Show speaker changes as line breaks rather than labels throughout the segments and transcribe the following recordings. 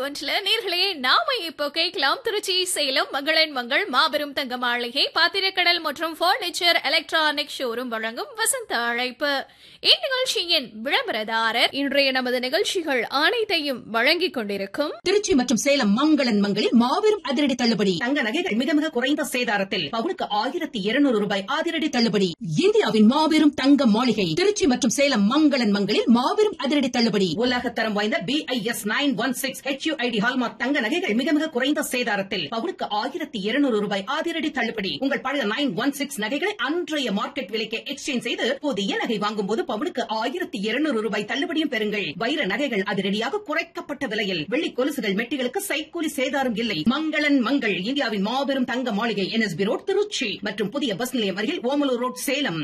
ஒன்றுல நேர்களே நாம இப்போ கேட்கலாம் திருச்சி சேலம் மங்களன் மங்கள் மாபெரும் தங்க மாளிகை பாத்திரக்கடல் மற்றும் பர்னிச்சர் எலக்ட்ரானிக் ஷோரூம் வழங்கும் வசந்த அழைப்பு இந்நிகழ்ச்சியின் விளம்பரதாரர் இன்றைய நமது நிகழ்ச்சிகள் அனைத்தையும் வழங்கிக் கொண்டிருக்கும்
திருச்சி மற்றும் சேலம் மங்களன் மங்களில் மாபெரும் அதிரடி தள்ளுபடி
தங்க நகைகள் மிக மிக குறைந்த சேதாரத்தில் பவுனுக்கு ஆயிரத்தி இருநூறு ரூபாய்
அதிரடி தள்ளுபடி இந்தியாவின் மாபெரும் தங்க மாளிகை திருச்சி மற்றும் சேலம் மங்களன் மங்களில் மாபெரும் அதிரடி தள்ளுபடி
உலகத்தரம் வாய்ந்த BIS nine one six HUID hallmark தங்க நகைகள் மிக மிக குறைந்த சேதாரத்தில் பவுனுக்கு ஆயிரத்தி இருநூறு ரூபாய் அதிரடி தள்ளுபடி உங்கள் பழைய நைன் ஒன் சிக்ஸ் நகைகளை அன்றைய மார்க்கெட் விலைக்கு எக்ஸ்சேஞ்ச் செய்து புதிய நகை வாங்கும் போது பவுனுக்கு ஆயிரத்தி இருநூறு ரூபாய் தள்ளுபடியும் பெறுங்கள் வைர நகைகள் அதிரடியாக குறைக்கப்பட்ட விலையில் வெள்ளி கொலுசுகள் மெட்டிகளுக்கு சைக்கூலி சேதாரம் இல்லை மங்களன் மங்கள் இந்தியாவின் மாபெரும் தங்க மாளிகை என்எஸ்பி ரோட் திருச்சி மற்றும் புதிய பஸ் நிலையம் அருகில் ஓமலூர் ரோட் சேலம்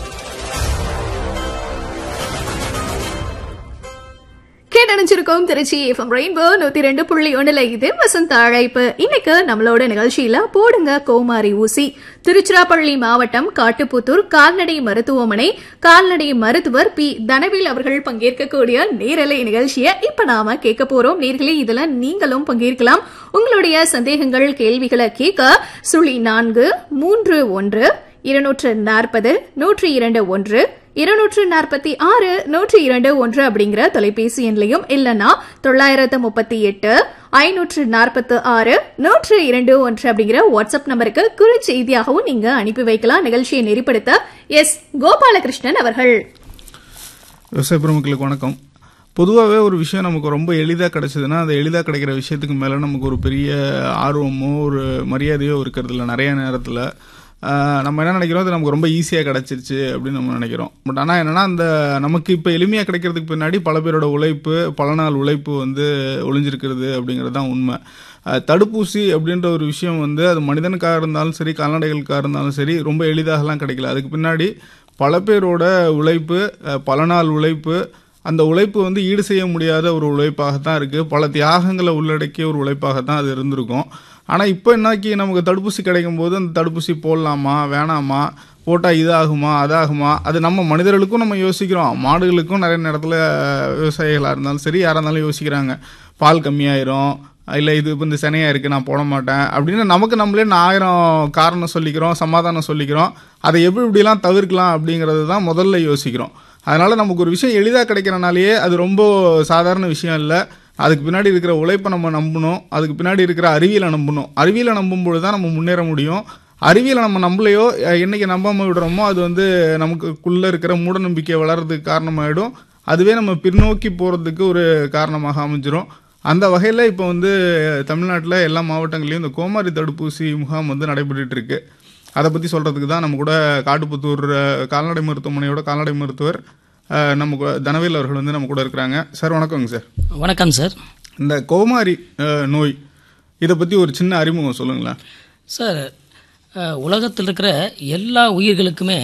கேட்டணிச்சிருக்கோம் திருச்சி எஃப்எம் ரெயின்போ நூத்தி ரெண்டு புள்ளி ஒண்ணுல இது வசந்த அழைப்பு இன்னைக்கு நம்மளோட நிகழ்ச்சியில போடுங்க கோமாரி ஊசி திருச்சிராப்பள்ளி மாவட்டம் காட்டுப்புத்தூர் கால்நடை மருத்துவமனை கால்நடை மருத்துவர் பி தனவேல் அவர்கள் பங்கேற்கக்கூடிய நேரலை நிகழ்ச்சியை இப்ப நாம கேட்க போறோம் நேர்களே இதுல நீங்களும் பங்கேற்கலாம் உங்களுடைய சந்தேகங்கள் கேள்விகளை கேட்க சுழி நான்கு மூன்று ஒன்று இருநூற்று நாற்பது நூற்றி இரண்டு ஒன்று இருநூற்று நாற்பத்தி ஆறு நூற்றி இரண்டு ஒன்று அப்படிங்கிற தொலைபேசி எண்லையும் இல்லைன்னா தொள்ளாயிரத்து முப்பத்தி எட்டு ஐநூற்று நாற்பத்து ஆறு நூற்று இரண்டு ஒன்று அப்படிங்கிற வாட்ஸ்அப் நம்பருக்கு குறுஞ்செய்தியாகவும் நீங்க அனுப்பி வைக்கலாம் நிகழ்ச்சியை நெறிப்படுத்த எஸ் கோபாலகிருஷ்ணன் அவர்கள்
விவசாய பெருமக்களுக்கு வணக்கம் பொதுவாகவே ஒரு விஷயம் நமக்கு ரொம்ப எளிதாக கிடைச்சதுன்னா அந்த எளிதாக கிடைக்கிற விஷயத்துக்கு மேலே நமக்கு ஒரு பெரிய ஆர்வமோ ஒரு மரியாதையோ இருக்கிறது இல்லை நிறைய நேரத்தில் நம்ம என்ன நினைக்கிறோம் அது நமக்கு ரொம்ப ஈஸியாக கிடச்சிருச்சு அப்படின்னு நம்ம நினைக்கிறோம் பட் ஆனால் என்னென்னா அந்த நமக்கு இப்போ எளிமையாக கிடைக்கிறதுக்கு பின்னாடி பல பேரோட உழைப்பு பல நாள் உழைப்பு வந்து ஒளிஞ்சிருக்கிறது அப்படிங்கிறது தான் உண்மை அஹ், தடுப்பூசி அப்படின்ற ஒரு விஷயம் வந்து அது மனிதனுக்காக இருந்தாலும் சரி கால்நடைகளுக்காக இருந்தாலும் சரி ரொம்ப எளிதாகலாம் கிடைக்கல அதுக்கு பின்னாடி பல பேரோட உழைப்பு அஹ், பல நாள் உழைப்பு அந்த உழைப்பு வந்து ஈடு செய்ய முடியாத ஒரு உழைப்பாகத்தான் இருக்குது பல தியாகங்களை உள்ளடக்கிய ஒரு உழைப்பாகத்தான் அது இருந்திருக்கும் ஆனால் இப்போ என்னாக்கி நமக்கு தடுப்பூசி கிடைக்கும் போது அந்த தடுப்பூசி போடலாமா வேணாமா போட்டால் இதாகுமா அதாகுமா அது நம்ம மனிதர்களுக்கும் நம்ம யோசிக்கிறோம் மாடுகளுக்கும் நிறைய நேரத்தில் விவசாயிகளாக இருந்தாலும் சரி யாராக இருந்தாலும் யோசிக்கிறாங்க பால் கம்மியாயிரும் இல்லை இது இப்போ இந்த சனையாக இருக்குது நான் போட மாட்டேன் அப்படின்னு நமக்கு நம்மளே நான் ஆயிரம் காரணம் சொல்லிக்கிறோம் சமாதானம் சொல்லிக்கிறோம் அதை எப்படி இப்படிலாம் தவிர்க்கலாம் அப்படிங்கிறது தான் முதல்ல யோசிக்கிறோம் அதனால் நமக்கு ஒரு விஷயம் எளிதாக கிடைக்கிறனாலேயே அது ரொம்ப சாதாரண விஷயம் இல்லை அதுக்கு பின்னாடி இருக்கிற உழைப்பை நம்ம நம்பணும் அதுக்கு பின்னாடி இருக்கிற அறிவியலை நம்பணும் அறிவியலை நம்பும்போது தான் நம்ம முன்னேற முடியும் அறிவியலை நம்ம நம்பலையோ அஹ், என்னைக்கு நம்பாம விடுறோமோ அது வந்து நமக்குள்ளே இருக்கிற மூட நம்பிக்கை வளர்றதுக்கு காரணமாயிடும் அதுவே நம்ம பின்னோக்கி போகிறதுக்கு ஒரு காரணமாக அமைஞ்சிரும் அந்த வகையில் இப்போ வந்து தமிழ்நாட்டில் எல்லா மாவட்டங்களையும் இந்த கோமாரி தடுப்பூசி முகாம் வந்து நடைபெற்றுட்டு இருக்கு அதை பற்றி சொல்கிறதுக்கு தான் நம்ம கூட காட்டுப்புத்தூர் அஹ், கால்நடை மருத்துவமனையோட கால்நடை மருத்துவர் அஹ், நம்ம கூட தனவேல் அவர்கள் வந்து நம்ம கூட இருக்கிறாங்க சார் வணக்கங்க சார்
வணக்கம் சார்
இந்த கோமாரி அஹ், நோய் இதை பற்றி ஒரு சின்ன அறிமுகம் சொல்லுங்களேன்
சார் அஹ், உலகத்தில் இருக்கிற எல்லா உயிர்களுக்குமே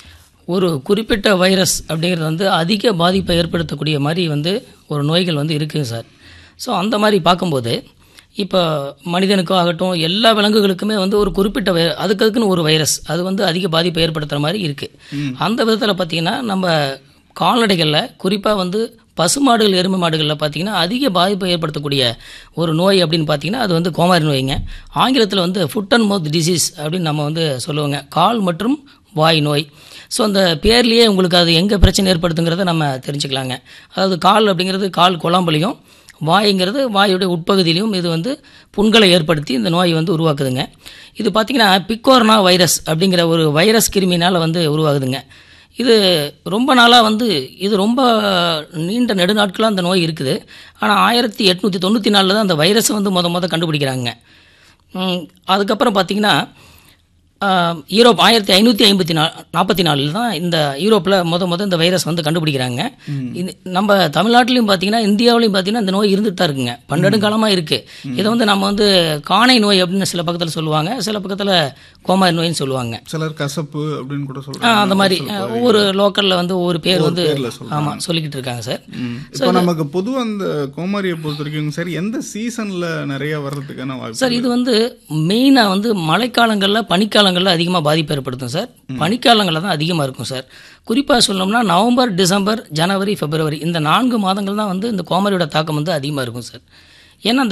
ஒரு குறிப்பிட்ட வைரஸ் அப்படிங்கிறது வந்து அதிக பாதிப்பை ஏற்படுத்தக்கூடிய மாதிரி வந்து ஒரு நோய்கள் வந்து இருக்குங்க சார் ஸோ அந்த மாதிரி பார்க்கும்போது இப்போ மனிதனுக்கும் ஆகட்டும் எல்லா விலங்குகளுக்குமே வந்து ஒரு குறிப்பிட்ட வை அதுக்கு அதுக்குன்னு ஒரு வைரஸ் அது வந்து அதிக பாதிப்பை ஏற்படுத்துகிற மாதிரி இருக்குது அந்த விதத்தில் பார்த்தீங்கன்னா நம்ம கால்நடைகளில் குறிப்பாக வந்து பசுமாடுகள் எருமை மாடுகளில் பார்த்தீங்கன்னா அதிக பாதிப்பை ஏற்படுத்தக்கூடிய ஒரு நோய் அப்படின்னு பார்த்தீங்கன்னா அது வந்து கோமாரி நோய்ங்க ஆங்கிலத்தில் வந்து ஃபுட் அண்ட் மவுத் டிசீஸ் அப்படின்னு நம்ம வந்து சொல்லுவோங்க கால் மற்றும் வாய் நோய் ஸோ அந்த பேர்லேயே உங்களுக்கு அது எங்கே பிரச்சனை ஏற்படுத்துங்கிறத நம்ம தெரிஞ்சுக்கலாங்க அதாவது கால் அப்படிங்கிறது கால் குழம்புலையும் வாய்ங்கிறது வாயுடைய உட்பகுதியிலையும் இது வந்து புண்களை ஏற்படுத்தி இந்த நோய் வந்து உருவாக்குதுங்க இது பார்த்திங்கன்னா பிக்கோர்னா வைரஸ் அப்படிங்கிற ஒரு வைரஸ் கிருமினால் வந்து உருவாகுதுங்க இது ரொம்ப நாளாக வந்து இது ரொம்ப நீண்ட நெடுநாட்களாக அந்த நோய் இருக்குது ஆனால் ஆயிரத்தி எட்நூற்றி தொண்ணூற்றி நாலில் தான் அந்த வைரஸை வந்து முத முத கண்டுபிடிக்கிறாங்க ம், அதுக்கப்புறம் பார்த்திங்கன்னா ஆஹ், யூரோப் ஆயிரத்தி ஐநூற்றி ஐம்பத்தி நா நாற்பத்தி நாலில் தான் இந்த யூரோப்பில் முத முத இந்த வைரஸ் வந்து கண்டுபிடிக்கிறாங்க இது நம்ம தமிழ்நாட்டிலையும் பார்த்தீங்கன்னா இந்தியாவிலையும் பார்த்தீங்கன்னா இந்த நோய் இருந்துட்டு தான் இருக்குங்க பன்னெடுங்காலமாக இருக்குது இதை வந்து நம்ம வந்து காணை நோய் அப்படின்னு சில பக்கத்தில் சொல்லுவாங்க சில பக்கத்தில் கோமாரி நோயின்னு சொல்லுவாங்க
சிலர் கசப்பு அப்படின்னு கூட
ஆ,
சொல்கிறாங்க
அந்த மாதிரி அஹ், ஒவ்வொரு லோக்கலில் வந்து ஒவ்வொரு பேர் வந்து
பேர்ல சொல்றாங்க.
ஆமாம் சொல்லிக்கிட்டு இருக்காங்க சார்
இப்போ நமக்கு பொதுவாக அந்த கோமாரியை பொறுத்த வரைக்கும் சார் எந்த சீசனில் நிறைய வர்றதுக்கான வாய்ப்பு
சார் இது வந்து மெயினாக வந்து மழைக்காலங்களில் பனிக்காலங்களில் அதிகமாக பாதிப்பு ஏற்படுத்தும் சார் பனிக்காலங்களில் தான் அதிகமாக இருக்கும் சார் குறிப்பாக சொல்லணும்னா நவம்பர் டிசம்பர் ஜனவரி பிப்ரவரி இந்த நான்கு மாதங்கள் தான் வந்து இந்த கோமாரியோட தாக்கம் வந்து அதிகமாக இருக்கும் சார் ஏன்னா அந்த